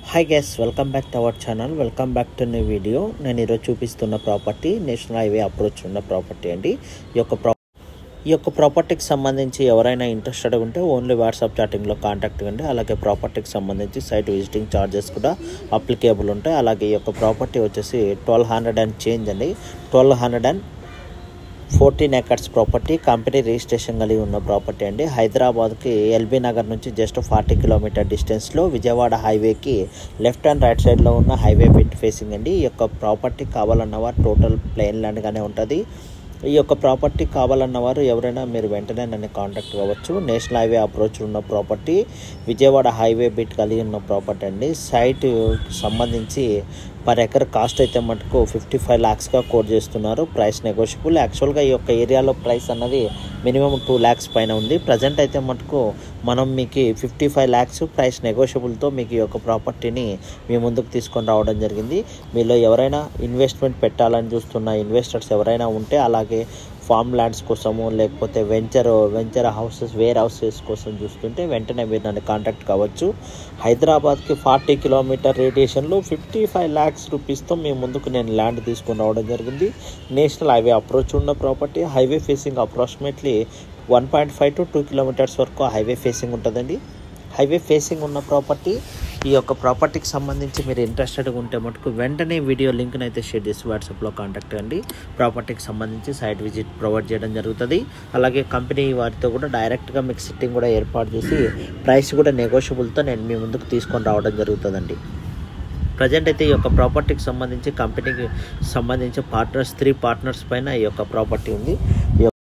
hi guys welcome back to our channel welcome back to new video నేను ఈరోజు చూపిస్తున్న property national highway approach ఉన్న property అండి ఈ యొక్క ప్రా ఈ యొక్క ప్రాపర్టీకి సంబంధించి ఎవరైనా ఇంట్రెస్టెడ్ ఉంటే ఓన్లీ వాట్సాప్ చాటింగ్లో కాంటాక్ట్ కండి అలాగే ప్రాపర్టీకి సంబంధించి సైట్ విజిటింగ్ ఛార్జెస్ కూడా అప్లికేబుల్ ఉంటాయి అలాగే ఈ యొక్క ప్రాపర్టీ వచ్చేసి ట్వెల్వ్ హండ్రెడ్ అండ్ చేంజ్ అండి twelve hundred and fourteen acres property company registration కలిగి ఉన్న ప్రాపర్టీ అండి హైదరాబాద్కి ఎల్బీ నగర్ నుంచి జస్ట్ ఫార్టీ కిలోమీటర్ డిస్టెన్స్లో విజయవాడ హైవేకి లెఫ్ట్ అండ్ రైట్ సైడ్లో ఉన్న హైవే బిట్ ఫేసింగ్ అండి ఈ యొక్క ప్రాపర్టీ కావాలన్న వారు టోటల్ ప్లెయిన్ ల్యాండ్గానే ఉంటుంది ఈ యొక్క ప్రాపర్టీ కావాలన్న వారు ఎవరైనా మీరు వెంటనే నన్ను కాంటాక్ట్ కావచ్చు నేషనల్ హైవే అప్రోచ్ ఉన్న ప్రాపర్టీ విజయవాడ హైవే బిట్ కలిగి ఉన్న ప్రాపర్టీ అండి సైట్ సంబంధించి పర్ ఎకర్ కాస్ట్ అయితే మటుకు ఫిఫ్టీ ఫైవ్ ల్యాక్స్గా కోట్ చేస్తున్నారు ప్రైస్ నెగోషియబుల్ యాక్చువల్గా ఈ యొక్క ఏరియాలో ప్రైస్ అన్నది మినిమం టూ ల్యాక్స్ పైన ఉంది ప్రజెంట్ అయితే మటుకు మనం మీకు ఫిఫ్టీ ఫైవ్ ల్యాక్స్ ప్రైస్ నెగోషియబుల్తో మీకు ఈ యొక్క ప్రాపర్టీని మీ ముందుకు తీసుకొని రావడం జరిగింది మీలో ఎవరైనా ఇన్వెస్ట్మెంట్ పెట్టాలని చూస్తున్న ఇన్వెస్టర్స్ ఎవరైనా ఉంటే అలాగే ఫామ్ ల్యాండ్స్ కోసము లేకపోతే venture venture houses warehouses కోసం చూస్తుంటే వెంటనే మీరు నన్ను కాంటాక్ట్ కావచ్చు హైదరాబాద్కి ఫార్టీ కిలోమీటర్ రేడియేషన్లో ఫిఫ్టీ ఫైవ్ ల్యాక్స్ రూపీస్తో మీ ముందుకు నేను ల్యాండ్ తీసుకొని రావడం జరిగింది నేషనల్ హైవే అప్రోచ్ ఉన్న property highway facing approximately one point five to two kilometers వరకు హైవే ఫేసింగ్ ఉంటుందండి హైవే ఫేసింగ్ ఉన్న ప్రాపర్టీ ఈ యొక్క ప్రాపర్టీకి సంబంధించి మీరు ఇంట్రెస్టెడ్గా ఉంటే మటుకు వెంటనే వీడియో లింక్ని అయితే షేర్ చేసి వాట్సాప్లో కాంటాక్ట్ అండి ప్రాపర్టీకి సంబంధించి సైట్ విజిట్ ప్రొవైడ్ చేయడం జరుగుతుంది అలాగే కంపెనీ వారితో కూడా డైరెక్ట్గా మీకు సిట్టింగ్ కూడా ఏర్పాటు చేసి ప్రైస్ కూడా నెగోషియబుల్తో నేను మీ ముందుకు తీసుకొని రావడం జరుగుతుందండి ప్రజెంట్ అయితే ఈ యొక్క ప్రాపర్టీకి సంబంధించి కంపెనీకి సంబంధించి పార్ట్నర్స్ త్రీ పార్ట్నర్స్ పైన ఈ యొక్క ప్రాపర్టీ ఉంది ఈ యొక్క-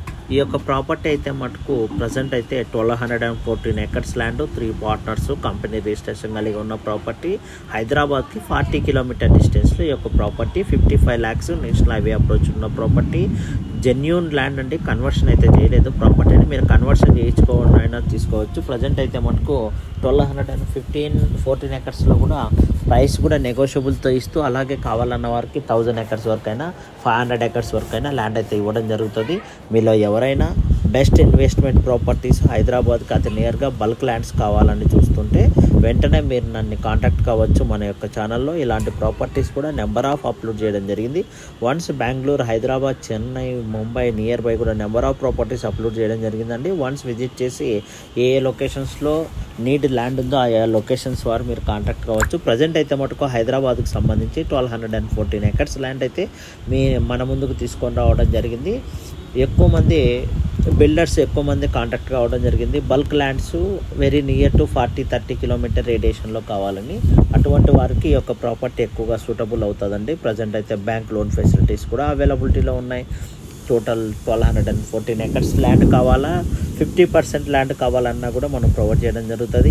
ఈ యొక్క ప్రాపర్టీ అయితే మటుకు ప్రజెంట్ అయితే twelve hundred and fourteen acres land three partners company registration కలిగి ఉన్న ప్రాపర్టీ హైదరాబాద్కి ఫార్టీ కిలోమీటర్ డిస్టెన్స్లో ఈ యొక్క property fifty five lakhs national highway approach ఉన్న ప్రాపర్టీ జెన్యూన్ ల్యాండ్ అండి కన్వర్షన్ అయితే చేయలేదు ప్రాపర్టీని మీరు కన్వర్షన్ చేయించుకోవాలైనా తీసుకోవచ్చు ప్రజెంట్ అయితే మటుకు twelve hundred and fifteen fourteen ఎకర్స్లో కూడా ప్రైస్ కూడా నెగోషియబుల్తో ఇస్తూ అలాగే కావాలన్న వారికి థౌజండ్ ఎకర్స్ వరకు అయినా ఫైవ్ హండ్రెడ్ ఎకర్స్ వరకు అయినా ల్యాండ్ అయితే ఇవ్వడం జరుగుతుంది మీలో ఎవరైనా బెస్ట్ ఇన్వెస్ట్మెంట్ ప్రాపర్టీస్ హైదరాబాద్కి అతి నియర్గా బల్క్ ల్యాండ్స్ కావాలని చూస్తుంటే వెంటనే మీరు నన్ను కాంటాక్ట్ కావచ్చు మన యొక్క ఛానల్లో ఇలాంటి ప్రాపర్టీస్ కూడా నెంబర్ ఆఫ్ అప్లోడ్ చేయడం జరిగింది once Bengaluru Hyderabad Chennai Mumbai near by కూడా నెంబర్ ఆఫ్ ప్రాపర్టీస్ అప్లోడ్ చేయడం జరిగిందండి వన్స్ విజిట్ చేసి ఏ ఏ లొకేషన్స్లో నీడ్ ల్యాండ్ ఉందో ఆ లొకేషన్స్ వారు మీరు కాంటాక్ట్ కావచ్చు ప్రజెంట్ అయితే మటుకు హైదరాబాద్కి సంబంధించి twelve hundred and fourteen acres land అయితే మీ మన ముందుకు తీసుకొని రావడం జరిగింది ఎక్కువ మంది బిల్డర్స్ ఎక్కువ మంది కాంటాక్ట్ కావడం జరిగింది bulk lands very near to forty thirty kilometer రేడియేషన్లో కావాలని అటువంటి వారికి ఈ యొక్క ప్రాపర్టీ ఎక్కువగా సూటబుల్ అవుతుందండి ప్రజెంట్ అయితే బ్యాంక్ లోన్ ఫెసిలిటీస్ కూడా అవైలబిలిటీలో ఉన్నాయి total twelve hundred and fourteen acres land కావాలా ఫిఫ్టీ పర్సెంట్ ల్యాండ్ కావాలన్నా కూడా మనం ప్రొవైడ్ చేయడం జరుగుతుంది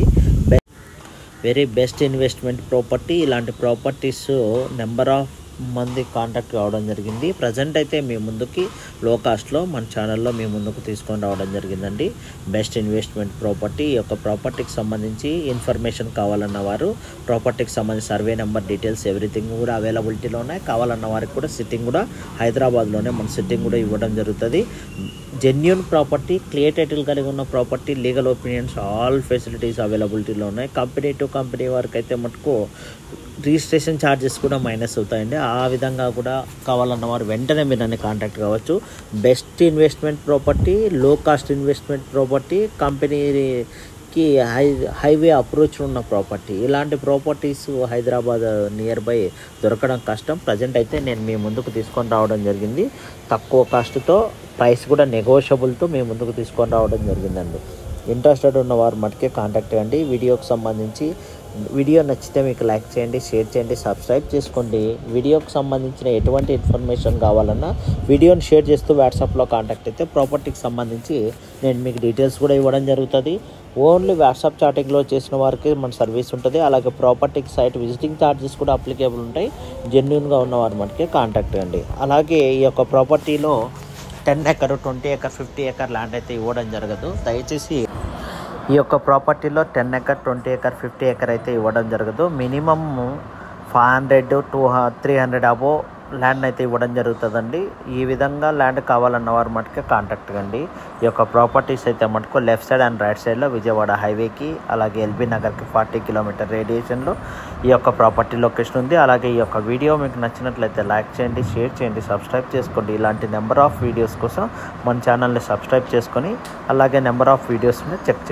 వెరీ బెస్ట్ ఇన్వెస్ట్మెంట్ ప్రాపర్టీ ఇలాంటి ప్రాపర్టీస్ నెంబర్ ఆఫ్ మంది కాంటాక్ట్ కావడం జరిగింది ప్రజెంట్ అయితే మీ ముందుకి లో కాస్ట్లో మన ఛానల్లో మీ ముందుకు తీసుకొని రావడం జరిగిందండి బెస్ట్ ఇన్వెస్ట్మెంట్ ప్రాపర్టీ ఈ యొక్క ప్రాపర్టీకి సంబంధించి ఇన్ఫర్మేషన్ కావాలన్న వారు ప్రాపర్టీకి సంబంధించి సర్వే నెంబర్ డీటెయిల్స్ ఎవ్రీథింగ్ కూడా అవైలబిలిటీలో ఉన్నాయి కావాలన్న వారికి కూడా సిట్టింగ్ కూడా హైదరాబాద్లోనే మన సిట్టింగ్ కూడా ఇవ్వడం జరుగుతుంది జెన్యున్ ప్రాపర్టీ క్లియర్ టైటిల్ కలిగి ఉన్న property legal opinions all facilities అవైలబిలిటీలో ఉన్నాయి కంపెనీ టు కంపెనీ వరకు అయితే మటుకు రిజిస్ట్రేషన్ ఛార్జెస్ కూడా మైనస్ అవుతాయండి ఆ విధంగా కూడా కావాలన్న వారు వెంటనే మీరు నన్ను కాంటాక్ట్ కావచ్చు best investment property low cost investment property కంపెనీకి హై హైవే అప్రోచ్ ఉన్న ప్రాపర్టీ ఇలాంటి ప్రాపర్టీస్ హైదరాబాద్ నియర్ బై దొరకడం కష్టం ప్రజెంట్ అయితే నేను మీ ముందుకు తీసుకొని రావడం జరిగింది తక్కువ కాస్ట్తో ప్రైస్ కూడా నెగోషియబుల్తో మీ ముందుకు తీసుకొని రావడం జరిగిందండి ఇంట్రెస్టెడ్ ఉన్న వారు మటుకే కాంటాక్ట్ అవ్వండి వీడియోకి సంబంధించి వీడియో నచ్చితే మీకు లైక్ చేయండి షేర్ చేయండి సబ్స్క్రైబ్ చేసుకోండి వీడియోకి సంబంధించిన ఎటువంటి ఇన్ఫర్మేషన్ కావాలన్నా వీడియోని షేర్ చేస్తూ వాట్సాప్లో కాంటాక్ట్ అయితే ప్రాపర్టీకి సంబంధించి నేను మీకు డీటెయిల్స్ కూడా ఇవ్వడం జరుగుతుంది ఓన్లీ వాట్సాప్ చాటింగ్లో చేసిన వారికి మన సర్వీస్ ఉంటుంది అలాగే ప్రాపర్టీకి సైట్ విజిటింగ్ ఛార్జెస్ కూడా అప్లికేబుల్ ఉంటాయి జెన్యున్గా ఉన్నవారు మనకి కాంటాక్ట్ అండి అలాగే ఈ యొక్క ప్రాపర్టీలో ten acre twenty acre fifty acre land అయితే ఇవ్వడం జరగదు దయచేసి ఈ యొక్క ప్రాపర్టీలో ten acre twenty acre fifty acre అయితే ఇవ్వడం జరగదు minimum five hundred two three hundred above land అయితే ఇవ్వడం జరుగుతుందండి ఈ విధంగా ల్యాండ్ కావాలన్న వారు మటుకే కాంటాక్ట్ కండి ఈ యొక్క ప్రాపర్టీస్ అయితే మటుకు లెఫ్ట్ సైడ్ అండ్ రైట్ సైడ్లో విజయవాడ హైవేకి అలాగే ఎల్బీ నగర్కి ఫార్టీ కిలోమీటర్ రేడియేషన్లో ఈ యొక్క ప్రాపర్టీ లొకేషన్ ఉంది అలాగే ఈ యొక్క వీడియో మీకు నచ్చినట్లయితే లైక్ చేయండి షేర్ చేయండి సబ్స్క్రైబ్ చేసుకోండి ఇలాంటి నెంబర్ ఆఫ్ వీడియోస్ కోసం మన ఛానల్ని సబ్స్క్రైబ్ చేసుకొని అలాగే నెంబర్ ఆఫ్ వీడియోస్ని చెక్ చేయండి